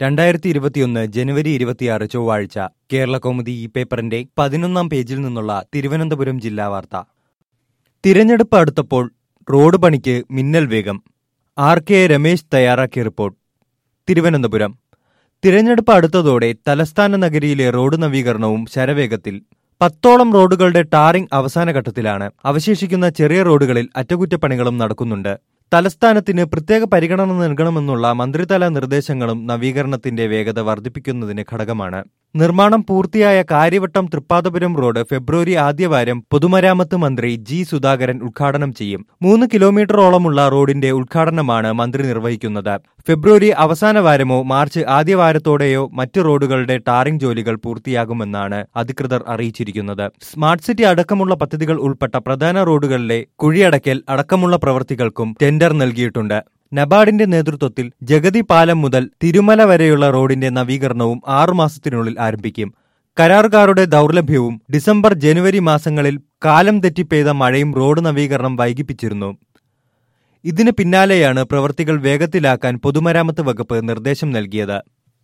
രണ്ടായിരത്തി ഇരുപത്തിയൊന്ന് ജനുവരി ഇരുപത്തിയാറ് ചൊവ്വാഴ്ച കേരള കൗമുദി ഈ പേപ്പറിന്റെ പതിനൊന്നാം പേജിൽ നിന്നുള്ള തിരുവനന്തപുരം ജില്ലാ വാർത്ത തിരഞ്ഞെടുപ്പ് അടുത്തപ്പോൾ റോഡ് പണിക്ക് മിന്നൽ വേഗം ആർ കെ രമേശ് തയ്യാറാക്കിയ റിപ്പോർട്ട് തിരുവനന്തപുരം തിരഞ്ഞെടുപ്പ് അടുത്തതോടെ തലസ്ഥാന നഗരിയിലെ റോഡ് നവീകരണവും ശരവേഗത്തിൽ പത്തോളം റോഡുകളുടെ ടാറിംഗ് അവസാന ഘട്ടത്തിലാണ് അവശേഷിക്കുന്ന ചെറിയ റോഡുകളിൽ അറ്റകുറ്റപ്പണികളും നടക്കുന്നുണ്ട് തലസ്ഥാനത്തിന് പ്രത്യേക പരിഗണന നൽകണമെന്നുള്ള മന്ത്രിതല നിർദ്ദേശങ്ങളും നവീകരണത്തിന്റെ വേഗത വർദ്ധിപ്പിക്കുന്നതിന് ഘടകമാണ് നിർമ്മാണം പൂർത്തിയായ കാര്യവട്ടം തൃപ്പാതപുരം റോഡ് ഫെബ്രുവരി ആദ്യവാരം പൊതുമരാമത്ത് മന്ത്രി ജി സുധാകരൻ ഉദ്ഘാടനം ചെയ്യും മൂന്ന് കിലോമീറ്ററോളമുള്ള റോഡിന്റെ ഉദ്ഘാടനമാണ് മന്ത്രി നിർവഹിക്കുന്നത് ഫെബ്രുവരി അവസാന വാരമോ മാർച്ച് ആദ്യവാരത്തോടെയോ മറ്റ് റോഡുകളുടെ ടാറിംഗ് ജോലികൾ പൂർത്തിയാകുമെന്നാണ് അധികൃതർ അറിയിച്ചിരിക്കുന്നത് സ്മാർട്ട് സിറ്റി അടക്കമുള്ള പദ്ധതികൾ ഉൾപ്പെട്ട പ്രധാന റോഡുകളിലെ കുഴിയടയ്ക്കൽ അടക്കമുള്ള പ്രവൃത്തികൾക്കും ടെൻഡർ നൽകിയിട്ടുണ്ട് നബാർഡിന്റെ നേതൃത്വത്തിൽ ജഗതി പാലം മുതൽ തിരുമല വരെയുള്ള റോഡിന്റെ നവീകരണവും ആറുമാസത്തിനുള്ളിൽ ആരംഭിക്കും കരാറുകാരുടെ ദൗർലഭ്യവും ഡിസംബർ ജനുവരി മാസങ്ങളിൽ കാലം തെറ്റി പെയ്ത മഴയും റോഡ് നവീകരണം വൈകിപ്പിച്ചിരുന്നു ഇതിന് പിന്നാലെയാണ് പ്രവൃത്തികൾ വേഗത്തിലാക്കാൻ പൊതുമരാമത്ത് വകുപ്പ് നിർദ്ദേശം നൽകിയത്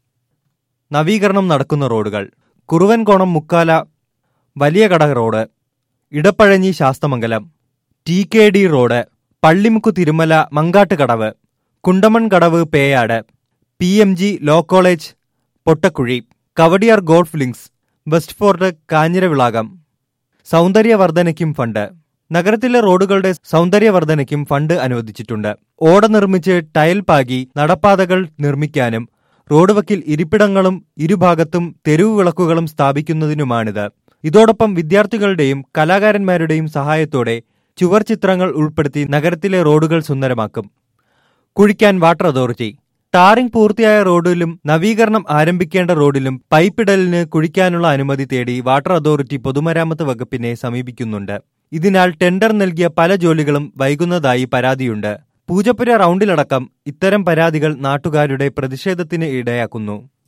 നവീകരണം നടക്കുന്ന റോഡുകൾ കുറുവൻകോണം Mukkala Valiya Kada road Edappazhanji Sasthamangalam T K D road Pallimukku Thirumala Mankattukadavu Kundamon Kadavu Peyad P M G law college Pottakkuzhi Kowdiar golf links west fort Kanjiravilakam സൗന്ദര്യവർദ്ധനയ്ക്കും ഫണ്ട് നഗരത്തിലെ റോഡുകളുടെ സൗന്ദര്യവർദ്ധനയ്ക്കും ഫണ്ട് അനുവദിച്ചിട്ടുണ്ട് ഓട നിർമ്മിച്ച് ടയൽ പാകി നടപ്പാതകൾ നിർമ്മിക്കാനും റോഡ് വക്കിൽ ഇരിപ്പിടങ്ങളും ഇരുഭാഗത്തും തെരുവ് വിളക്കുകളും സ്ഥാപിക്കുന്നതിനുമാണിത് ഇതോടൊപ്പം വിദ്യാർത്ഥികളുടെയും കലാകാരന്മാരുടെയും സഹായത്തോടെ ചുവർ ചിത്രങ്ങൾ ഉൾപ്പെടുത്തി നഗരത്തിലെ റോഡുകൾ സുന്ദരമാക്കും കുഴിക്കാൻ വാട്ടർ അതോറിറ്റി ടാറിംഗ് പൂർത്തിയായ റോഡിലും നവീകരണം ആരംഭിക്കേണ്ട റോഡിലും പൈപ്പിടലിന് കുഴിക്കാനുള്ള അനുമതി തേടി വാട്ടർ അതോറിറ്റി പൊതുമരാമത്ത് വകുപ്പിനെ സമീപിക്കുന്നുണ്ട് ഇതിനാൽ ടെൻഡർ നൽകിയ പല ജോലികളും വൈകുന്നതായി പരാതിയുണ്ട് പൂജപ്പുര റൗണ്ടിലടക്കം ഇത്തരം പരാതികൾ നാട്ടുകാരുടെ പ്രതിഷേധത്തിന് ഇടയാക്കുന്നു